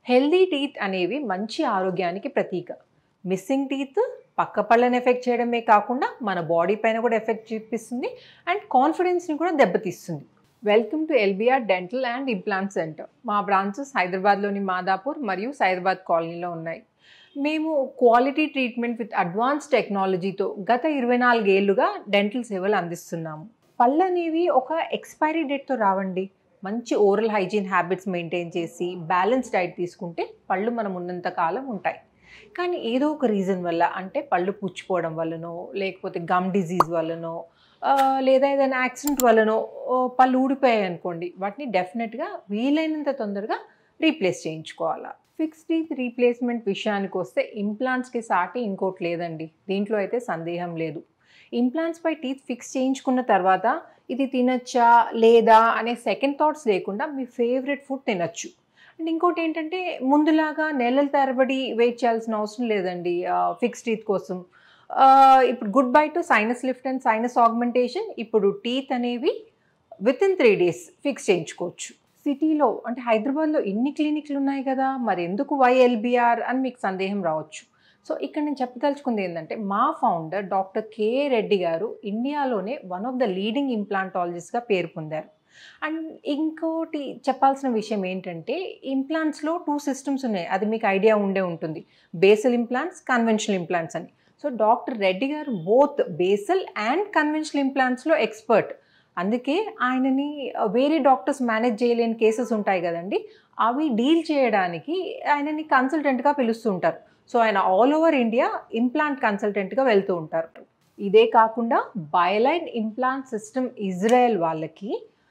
healthy teeth అనేవి మంచి ఆరోగ్యానికి ప్రతీక మిస్సింగ్ టీత్ పక్క పళ్ళని ఎఫెక్ట్ చేయడమే కాకుండా మన బాడీ పైన కూడా ఎఫెక్ట్ చూపిస్తుంది అండ్ కాన్ఫిడెన్స్ని కూడా దెబ్బతీస్తుంది welcome to LBR dental and implant centre మా బ్రాంచెస్ హైదరాబాద్లోని మాదాపూర్ మరియు సైదరాబాద్ కాలనీలో ఉన్నాయి మేము క్వాలిటీ ట్రీట్మెంట్ విత్ అడ్వాన్స్ టెక్నాలజీతో గత ఇరవై నాలుగేళ్లుగా డెంటల్ సేవలు అందిస్తున్నాము పళ్ళు అనేవి ఒక ఎక్స్పైరీ డేట్తో రావండి మంచి ఓరల్ హైజీన్ హ్యాబిట్స్ మెయింటైన్ చేసి బ్యాలెన్స్ డైట్ తీసుకుంటే పళ్ళు మనం ఉన్నంత కాలం ఉంటాయి కానీ ఏదో ఒక రీజన్ వల్ల అంటే పళ్ళు పుచ్చిపోవడం వల్లనో లేకపోతే గమ్ డిజీజ్ వల్లనో ఆ, లేదా ఏదైనా యాక్సిడెంట్ వల్లనో ఓ, పళ్ళు ఊడిపోయాయి అనుకోండి వాటిని డెఫినెట్గా వీలైనంత తొందరగా రీప్లేస్ చేయించుకోవాలా ఫిక్స్ టీత్ రీప్లేస్మెంట్ విషయానికి వస్తే ఇంప్లాంట్స్కి సాటి ఇంకోటి లేదండి దీంట్లో అయితే సందేహం లేదు ఇంప్లాంట్స్ పై టీత్ ఫిక్స్ చేయించుకున్న తర్వాత ఇది తినచ్చా లేదా అనే సెకండ్ థాట్స్ లేకుండా మీ ఫేవరెట్ ఫుడ్ తినచ్చు అండ్ ఇంకోటి ఏంటంటే ముందులాగా నెలల తరబడి వెయిట్ చేయాల్సిన అవసరం లేదండి ఫిక్స్ టీత్ కోసం ఆ, ఇప్పుడు goodbye to sinus lift and sinus augmentation ఇప్పుడు టీత్ అనేవి within three days fix చేయించుకోవచ్చు సిటీలో అంటే హైదరాబాద్లో ఎన్ని క్లినిక్లు ఉన్నాయి కదా మరి ఎందుకు వైఎల్బిఆర్ అని మీకు సందేహం రావచ్చు సో ఇక్కడ నేను చెప్పదలుచుకుంది ఏంటంటే మా ఫౌండర్ డాక్టర్ కే రెడ్డి గారు ఇండియాలోనే వన్ ఆఫ్ ద లీడింగ్ ఇంప్లాంటాలజిస్ట్గా పేరు పొందారు అండ్ ఇంకోటి చెప్పాల్సిన విషయం ఏంటంటే ఇంప్లాంట్స్లో టూ సిస్టమ్స్ ఉన్నాయి అది మీకు ఐడియా ఉండే ఉంటుంది బేసల్ ఇంప్లాంట్స్ కన్వెన్షనల్ ఇంప్లాంట్స్ అని సో డాక్టర్ రెడ్డి గారు బోత్ బేసల్ అండ్ కన్వెన్షనల్ ఇంప్లాంట్స్లో ఎక్స్పర్ట్ అందుకే ఆయనని వేరే డాక్టర్స్ మేనేజ్ చేయలేని కేసెస్ ఉంటాయి కదండి అవి డీల్ చేయడానికి ఆయనని కన్సల్టెంట్గా పిలుస్తుంటారు సో ఆయన ఆల్ ఓవర్ ఇండియా ఇంప్లాంట్ కన్సల్టెంట్గా వెళ్తూ ఉంటారు ఇదే కాకుండా బయోలైన్ ఇంప్లాంట్ సిస్టమ్ ఇజ్రాయెల్ వాళ్ళకి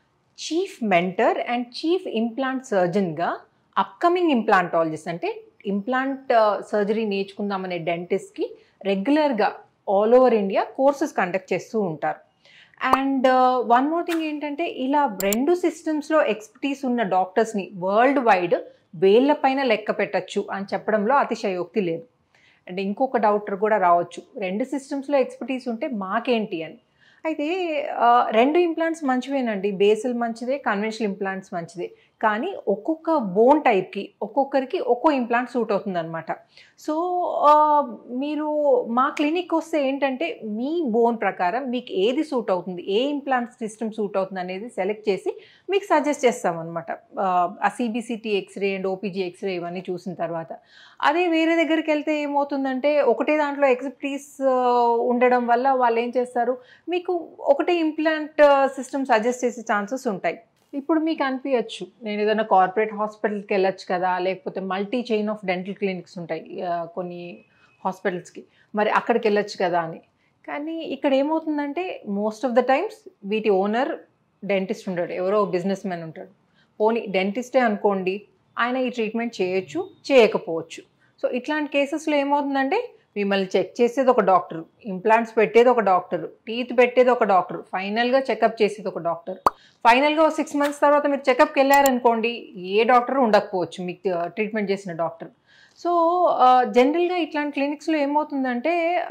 chief mentor and chief implant సర్జన్గా అప్కమింగ్ ఇంప్లాంటాలజిస్ట్ అంటే ఇంప్లాంట్ సర్జరీ నేర్చుకుందామనే డెంటిస్ట్కి రెగ్యులర్గా all over India courses conduct చేస్తూ ఉంటారు అండ్ వన్ మోర్ థింగ్ ఏంటంటే ఇలా రెండు సిస్టమ్స్లో ఎక్స్పర్టీస్ ఉన్న డాక్టర్స్ని వరల్డ్ వైడ్ వేళ్ళపైన లెక్క పెట్టచ్చు అని చెప్పడంలో అతిశయోక్తి లేదు అండ్ ఇంకొక డౌటర్ కూడా రావచ్చు రెండు సిస్టమ్స్లో ఎక్స్పర్టీస్ ఉంటే మాకేంటి అని అయితే ఆ, రెండు ఇంప్లాంట్స్ మంచివేనండి బేసల్ మంచిదే కన్వెన్షనల్ ఇంప్లాంట్స్ మంచిదే కానీ ఒక్కొక్క బోన్ టైప్కి ఒక్కొక్కరికి ఒక్కో ఇంప్లాంట్ సూట్ అవుతుంది అనమాట సో ఆ, మీరు మా క్లినిక్ వస్తే ఏంటంటే మీ బోన్ ప్రకారం మీకు ఏది సూట్ అవుతుంది ఏ ఇంప్లాంట్ సిస్టమ్ సూట్ అవుతుంది అనేది సెలెక్ట్ చేసి మీకు సజెస్ట్ చేస్తామన్నమాట ఆ CBCT X-ray and OPG X-ray ఇవన్నీ చూసిన తర్వాత అదే వేరే దగ్గరికి వెళ్తే ఏమవుతుందంటే ఒకటే దాంట్లో ఎక్స్పర్టీస్ ఉండడం వల్ల వాళ్ళు ఏం చేస్తారు మీకు ఒకటే ఇంప్లాంట్ సిస్టమ్ సజెస్ట్ చేసే ఛాన్సెస్ ఉంటాయి ఇప్పుడు మీకు అనిపించచ్చు నేను ఏదైనా కార్పొరేట్ హాస్పిటల్కి వెళ్ళొచ్చు కదా లేకపోతే multi chain of dental clinics ఉంటాయి ఆ, కొన్ని హాస్పిటల్స్కి మరి అక్కడికి వెళ్ళొచ్చు కదా అని కానీ ఇక్కడ ఏమవుతుందంటే మోస్ట్ ఆఫ్ ద టైమ్స్ వీటి ఓనర్ డెంటిస్ట్ ఉంటాడు ఎవరో బిజినెస్ మ్యాన్ ఉంటాడు పోనీ డెంటిస్టే అనుకోండి ఆయన ఈ ట్రీట్మెంట్ చేయొచ్చు చేయకపోవచ్చు సో ఇట్లాంటి కేసెస్లో ఏమవుతుందంటే మిమ్మల్ని చెక్ చేసేది ఒక డాక్టర్ ఇంప్లాంట్స్ పెట్టేది ఒక డాక్టర్ టీత్ పెట్టేది ఒక డాక్టర్ ఫైనల్గా చెకప్ చేసేది ఒక డాక్టర్ ఫైనల్గా సిక్స్ మంత్స్ తర్వాత మీరు చెకప్కి వెళ్ళారనుకోండి ఏ డాక్టర్ ఉండకపోవచ్చు మీకు ట్రీట్మెంట్ చేసిన డాక్టర్ సో జనరల్గా ఇట్లాంటి క్లినిక్స్లో ఏమవుతుందంటే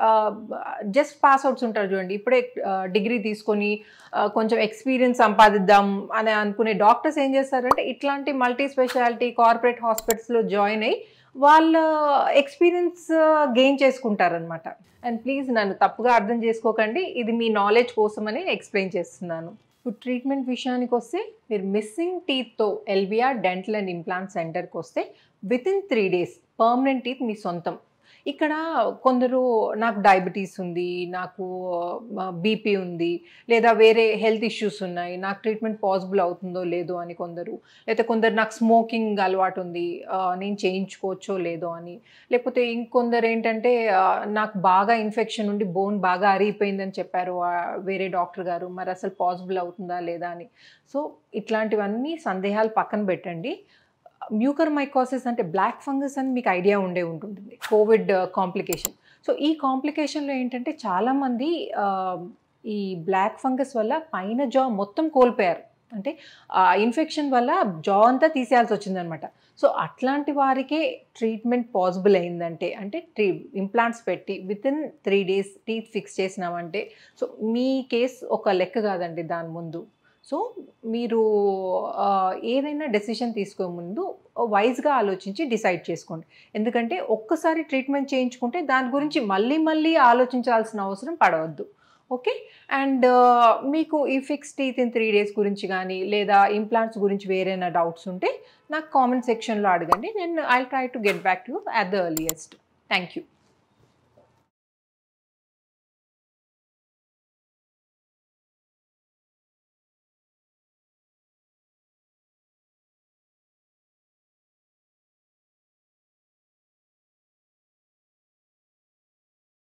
జస్ట్ పాస్ అవుట్స్ ఉంటారు చూడండి ఇప్పుడే డిగ్రీ తీసుకొని ఆ, కొంచెం ఎక్స్పీరియన్స్ సంపాదిద్దాం అని అనుకునే డాక్టర్స్ ఏం చేస్తారంటే ఇట్లాంటి మల్టీ స్పెషాలిటీ కార్పొరేట్ హాస్పిటల్స్లో జాయిన్ అయ్యి వాళ్ళ ఎక్స్పీరియన్స్ గెయిన్ చేసుకుంటారనమాట అండ్ ప్లీజ్ నన్ను తప్పుగా అర్థం చేసుకోకండి ఇది మీ నాలెడ్జ్ కోసమని ఎక్స్ప్లెయిన్ చేస్తున్నాను ఇప్పుడు ట్రీట్మెంట్ విషయానికి వస్తే మీరు మిస్సింగ్ టీత్తో ఎల్బిఆర్ డెంటల్ అండ్ ఇంప్లాంట్ సెంటర్కి వస్తే within three days permanent teeth మీ సొంతం ఇక్కడ కొందరు నాకు డయాబెటీస్ ఉంది నాకు బీపీ ఉంది లేదా వేరే హెల్త్ ఇష్యూస్ ఉన్నాయి నాకు ట్రీట్మెంట్ పాసిబుల్ అవుతుందో లేదో అని కొందరు లేకపోతే కొందరు నాకు స్మోకింగ్ అలవాటు ఉంది ఆ, నేను చేయించుకోవచ్చో లేదో అని లేకపోతే ఇంకొందరు ఏంటంటే ఆ, నాకు బాగా ఇన్ఫెక్షన్ ఉండి బోన్ బాగా అరిగిపోయిందని చెప్పారు ఆ, వేరే డాక్టర్ గారు మరి అసలు పాసిబుల్ అవుతుందా లేదా అని సో ఇట్లాంటివన్నీ సందేహాలు పక్కన పెట్టండి మ్యూకర్ మైకోసిస్ అంటే బ్లాక్ ఫంగస్ అని మీకు ఐడియా ఉండే ఉంటుంది కోవిడ్ కాంప్లికేషన్ సో ఈ కాంప్లికేషన్లో ఏంటంటే చాలామంది ఆ, ఈ బ్లాక్ ఫంగస్ వల్ల పైన జా మొత్తం కోల్పోయారు అంటే ఆ ఇన్ఫెక్షన్ వల్ల జా అంతా తీసేయాల్సి వచ్చిందనమాట సో అట్లాంటి వారికే ట్రీట్మెంట్ పాసిబుల్ అయిందంటే అంటే ట్రీ ఇంప్లాంట్స్ పెట్టి within three days teeth fix చేసినామంటే సో మీ కేస్ ఒక లెక్క కాదండి దాని ముందు సో మీరు ఆ, ఏదైనా డెసిషన్ తీసుకో ముందు వైజ్గా ఆలోచించి డిసైడ్ చేసుకోండి ఎందుకంటే ఒక్కసారి ట్రీట్మెంట్ చేయించుకుంటే దాని గురించి మళ్ళీ మళ్ళీ ఆలోచించాల్సిన అవసరం పడవద్దు ఓకే అండ్ మీకు ఈ fix teeth in three days గురించి కానీ లేదా ఇంప్లాంట్స్ గురించి వేరేనా డౌట్స్ ఉంటే నాకు కామెంట్ సెక్షన్లో అడగండి నేను I try to get back to at the earliest thank you